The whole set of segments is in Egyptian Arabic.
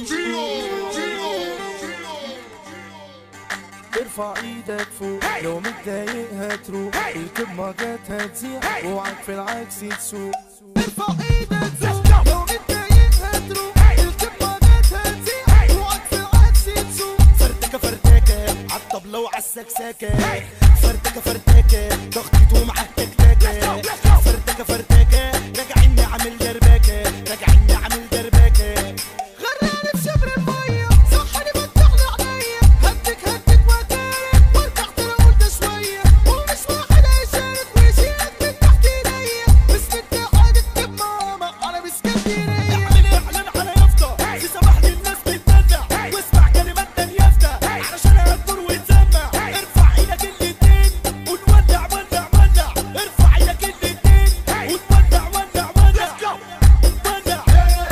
ارفع ايدك فوق لو متضايق هتروح الكلمة جت هتزيع اوعك في العكس تسوق ارفع ايدك فوق لو متضايق هتروح الكلمة جت هتزيع اوعك في العكس تسوق فرتكه فرتكه عالطبلة وعالسكسكة فرتكه فرتكه ضغطت ومعاه تكتكة فرتكه فرتكه راجعين نعمل دربكة راجعين نعمل دربكة غرقاني في شبر المية صحني فتحلي عينيا هدك هدك واتارك وارجع ترى قلت شوية ومش واحد هيشارك ويشيلك من تحت ايديا باسم اتحاد الكب ماما انا باسكندرية اعمل اعلان على يافطة في صباح للناس بتدلع واسمع كلمات يافطة علشان هتدور وتسمع ارفع ايدك الاتنين ونولع ولع ولع ارفع ايدك الاتنين ونولع ولع ولع ولع ولع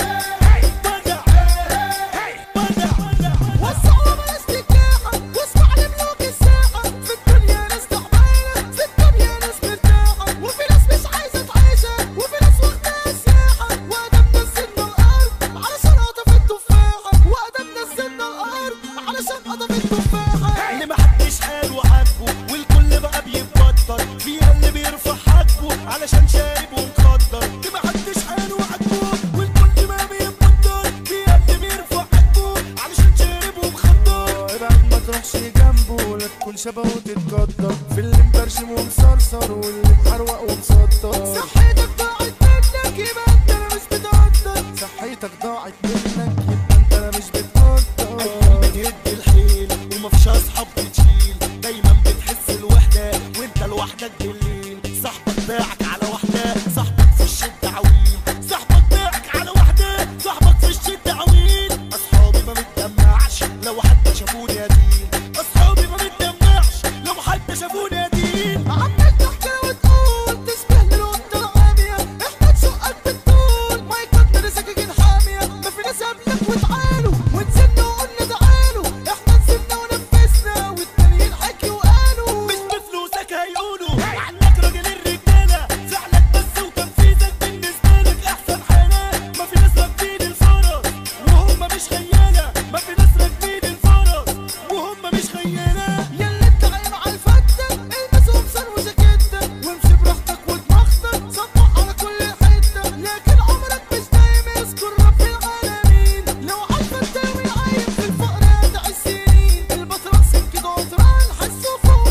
ولع وسعوا بلاش تجاحة واسمع لملوك الساحة في الدنيا ناس تعبانة في الدنيا ناس مرتاحة وفي ناس مش عايزة تعيشها وفي ناس واخداها سياحة وأدم نزلنا الأرض علشان قطف التفاحة وأدم نزلنا الأرض علشان قطف التفاحة اللي محدش قال وعاجبه والكل بقى بيتبطل فيها اللي بيرفع حاجبه علشان شارب ومخدر اللي محدش قال وعاجبه والكل ما بيتبطل فيها اللي بيرفع حاجبه علشان شارب ومخدر ابعد ما تروحش جنبه لا تكون شبهه وتتقدر في اللي مبرشم ومصرصر واللي محروق ومسطر صحتك ضاعت منك يبقى انت لا مش بتقدر صحتك ضاعت منك يبقى انت لا مش بتقدر بتهد الحيل ومفيش اصحاب بتشيل دايما بتحس الوحده وانت لوحدك بالليل صاحبك باعك على واحده صاحبك في الشده عويل صاحبك باعك على واحده صاحبك في الشده عويل اصحابي ما بتدمعش لو حتى شافوني ادين اصحابي ما بتدمعش لو حتى شافوني ادين عمال تحكي وتقول تشبه للقطة العامية احنا تشقك بالطول مايكات من سكاكين حامية ما في ناس قبلك وتعالوا ونزلنا وقلنا تعالوا احنا نزلنا ونفذنا والتانيين حكي وقالوا مش بفلوسك هيقولوا عنك راجل الرجاله فعلك بس وتنفيذك بالنسبه لك احسن حاله ما في ناس راكبين الفرس وهم مش خياله ما في ناس راكبين الفرس وهم مش خياله يلا انت قايم على الفتة البس قمصان وجاكيتة وامشي براحتك ودماغتك صبح على كل حتة لكن عمرك مش دايم يذكر رب العالمين لو عارفة انت عايم في الفقر هدع السنين البطرس كده قطران حسوا فوق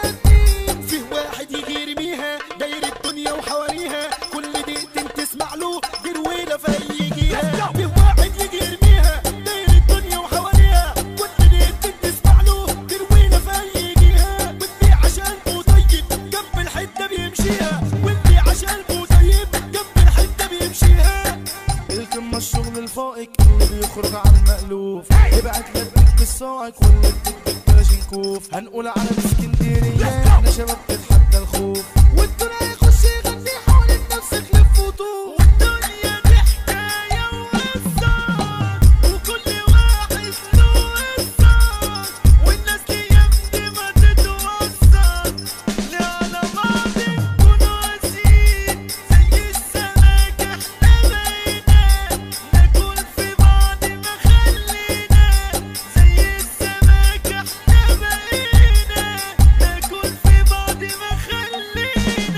ونادين فيه واحد يجي يرميها داير الدنيا وحواليها كل دقيقتين تسمع له جرويله فيجيها فيه واحد يجي يرميها داير الدنيا وحواليها كل دقيقتين تسمع له جرويله فيجيها واللي عشان طيب جنب الحته بيمشيها واللي عشان طيب جنب الحته بيمشيها الكلمة الشغل الفائق اللي بيخرج عن المألوف ابعت لبك بالصاعق واللي بتكتب كلاشينكوف هنقول على اسكندرية احنا شباب تتحدى الخوف والدنيا يخش يغني حوالين نفسك لف وطوف الدنيا دي حكاية وقصة وكل واحد له قصة والناس دي يمضي ما تتوصل لا على بعض نكونوا قاسيين زي السمك احنا بقينا ناكل في بعض ما خلينا زي السمك احنا بقينا ناكل في بعض ما خلينا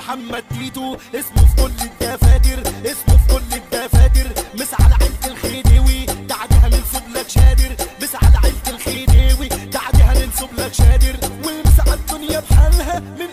محمد تيتو اسمه في كل الدفاتر اسمه في كل الدفاتر مسعى عيلة الخديوي بعدها ننسب لك شادر مسعى عيلة الخديوي بعدها ننسب لك شادر والمسعى الدنيا بحالها من